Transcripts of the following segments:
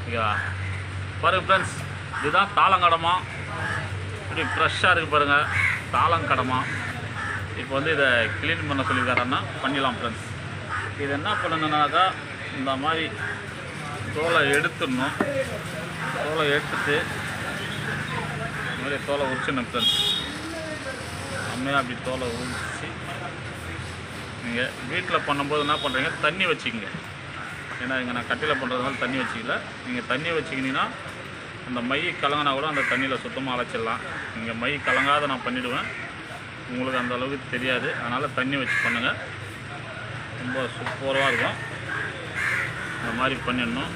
ஓகேவா பாருங்க ஃப்ரெண்ட்ஸ் இதுதான் தாளங்கடமா இப்படி ஃப்ரெஷ்ஷாக இருக்குது பாருங்கள் தாளங்கடமா இப்போ வந்து இதை க்ளீன் பண்ண சொல்லியிருக்காருன்னா பண்ணிடலாம் ஃப்ரெண்ட்ஸ் இது என்ன பண்ணணுன்னாக்கா இந்த மாதிரி தோலை எடுத்துடணும் தோலை எடுத்துட்டு இந்த மாதிரி தோலை உரிச்சிடணும் ஃப்ரெண்ட்ஸ் அம்மையாக அப்படி தோலை உரிச்சு நீங்கள் வீட்டில் பண்ணும்போது என்ன பண்ணுறீங்க தண்ணி வச்சுக்கோங்க ஏன்னா இங்கே நான் கட்டியில் பண்ணுறதுனால தண்ணி வச்சுக்கல நீங்கள் தண்ணி வச்சுக்கினீங்கன்னா அந்த மை கலங்கினா கூட அந்த தண்ணியில் சுத்தமாக அழைச்சிடலாம் இங்கே மை கலங்காத நான் பண்ணிவிடுவேன் உங்களுக்கு அந்த அளவுக்கு தெரியாது அதனால் தண்ணி வச்சு பண்ணுங்கள் ரொம்ப சூப்பராக இருக்கும் இந்த மாதிரி பண்ணிடணும்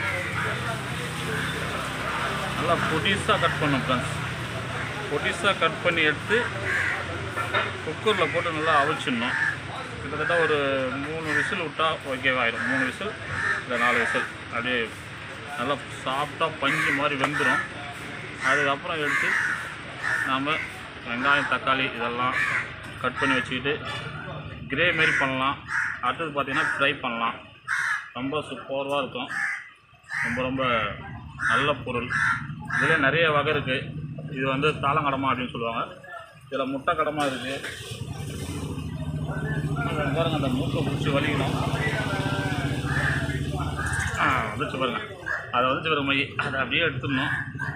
நல்லா பொடிசாக கட் பண்ணணும் ஃப்ரெண்ட்ஸ் பொடிசாக கட் பண்ணி எடுத்து குக்கரில் போட்டு நல்லா அவிச்சிடணும் கிட்டத்தட்ட ஒரு மூணு விசில் விட்டால் ஓகேவாயிடும் மூணு விசில் இல்லை நாலு விசில் அப்படியே நல்லா சாஃப்டாக பஞ்சு மாதிரி வெந்துடும் அதுக்கப்புறம் எடுத்து நாம் வெங்காயம் தக்காளி இதெல்லாம் கட் பண்ணி வச்சுக்கிட்டு கிரே மாரி பண்ணலாம் அடுத்தது பார்த்திங்கன்னா ஃப்ரை பண்ணலாம் ரொம்ப சூப்பராக இருக்கும் ரொம்ப ரொம்ப நல்ல பொருள் இதில் நிறைய வகை இருக்குது இது வந்து தாளங்கடமா அப்படின்னு சொல்லுவாங்க இதில் முட்டை கடமா இருக்குது பாருங்க அந்த மூக்கை பிடிச்சி வலிக்கணும் ஆ வந்துச்சு பாருங்க அதை வந்துச்சு பாருங்க மை அதை அப்படியே எடுத்துடணும்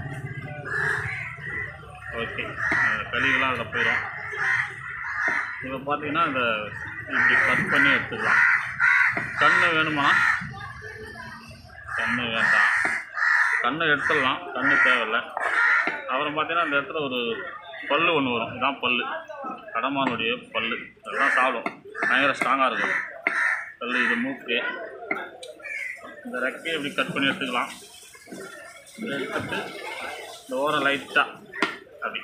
ஓகே கழிவுலாம் அதில் போயிடும் இப்போ பார்த்தீங்கன்னா இந்த இப்படி கட் பண்ணி எடுத்துக்கலாம் கண்ணு வேணுமா கண்ணு வேண்டாம் கண்ணை எடுத்துடலாம் கண்ணு தேவையில்லை அப்புறம் பார்த்தீங்கன்னா அந்த இடத்துல ஒரு பல்லு ஒன்று வரும் இதுதான் பல்லு கடமானுடைய பல்லு அதெல்லாம் சாப்பிடும் பயங்கர ஸ்ட்ராங்காக இருக்கும் பல்லு இது மூக்கு இந்த ரெக்கையை இப்படி கட் பண்ணி எடுத்துக்கலாம் இதை எடுத்துட்டு இந்த ஓரம் லைட்டாக அப்படி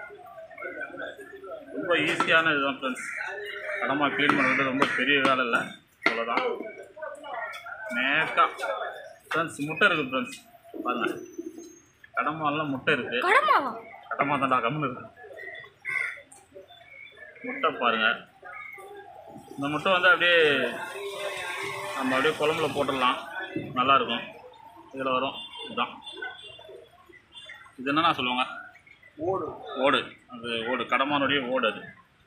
ரொம்ப ஈஸியான இதுதான் ஃப்ரெண்ட்ஸ் கடமா க்ளீன் பண்ணுறது ரொம்ப பெரிய வேலை இல்லை அவ்வளோதான் நேக்கா ஃப்ரெண்ட்ஸ் முட்டை இருக்குது ஃப்ரெண்ட்ஸ் பாருங்கள் கடமாலாம் முட்டை இருக்குது கடமாவா கடமா தான்டா கம்முன்னு இருக்கு முட்டை பாருங்க இந்த முட்டை வந்து அப்படியே நம்ம அப்படியே குழம்புல போட்டுடலாம் நல்லா இருக்கும் இதில் வரும் இதுதான் இது என்னண்ணா சொல்லுவாங்க ஓடு ஓடு அது ஓடு கடமானுடைய ஓடு அது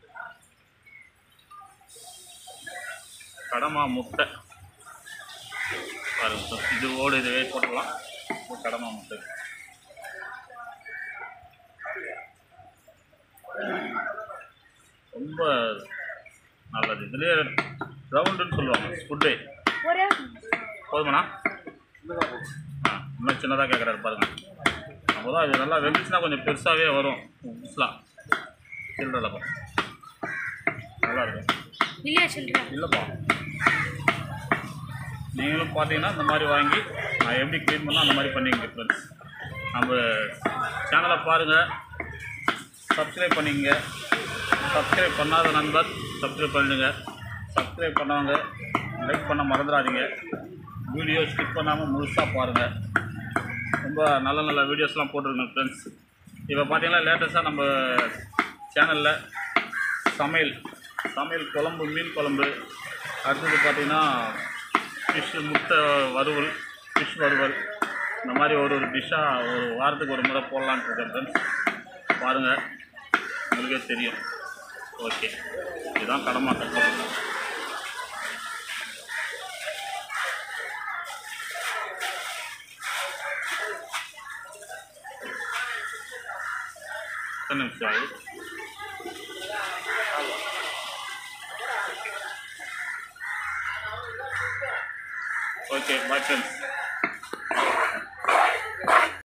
கடமா முட்டை பாருங்க இது ஓடு இதுவே போட்டுடலாம் இது கடமா முட்டை ரொம்ப நல்லது இதுலேயே ரவுண்டுன்னு சொல்லுவாங்க ஃபுட்டு ஒரே போதுமாண்ணா ஆ இன்னும் சின்னதாக கேட்குறாரு பாருங்க அப்போ தான் இது நல்லா வெந்துச்சுன்னா கொஞ்சம் பெருசாகவே வரும் புதுசாக சில்லறையில் பாருங்க நல்லா இருக்கும் இல்லையா சில்லற இல்லைப்பா நீங்களும் பார்த்தீங்கன்னா இந்த மாதிரி வாங்கி நான் எப்படி க்ளீன் பண்ணால் அந்த மாதிரி பண்ணிங்க ஃப்ரெண்ட்ஸ் நம்ம சேனலை பாருங்கள் சப்ஸ்கிரைப் பண்ணிங்க சப்ஸ்கிரைப் பண்ணாத நண்பர் சப்ஸ்கிரைப் பண்ணிடுங்க சப்ஸ்கிரைப் பண்ணவங்க லைக் பண்ண மறந்துடாதீங்க வீடியோ ஸ்கிப் பண்ணாமல் முழுசாக பாருங்கள் ரொம்ப நல்ல நல்ல வீடியோஸ்லாம் போட்டிருக்கேன் ஃப்ரெண்ட்ஸ் இப்போ பார்த்தீங்கன்னா லேட்டஸ்ட்டாக நம்ம சேனலில் சமையல் சமையல் குழம்பு மீன் குழம்பு அடுத்தது பார்த்தீங்கன்னா ஃபிஷ் முட்டை வறுவல் ஃபிஷ் வறுவல் இந்த மாதிரி ஒரு ஒரு டிஷ்ஷாக ஒரு வாரத்துக்கு ஒரு முறை போடலான்ட்டு இருக்கேன் ஃப்ரெண்ட்ஸ் பாருங்கள் உங்களுக்கே தெரியும் ஓகே இதுதான் கடமா கட்டணும் எத்தனை நிமிஷம் ஆகுது ஓகே பாய் ஃப்ரெண்ட்ஸ்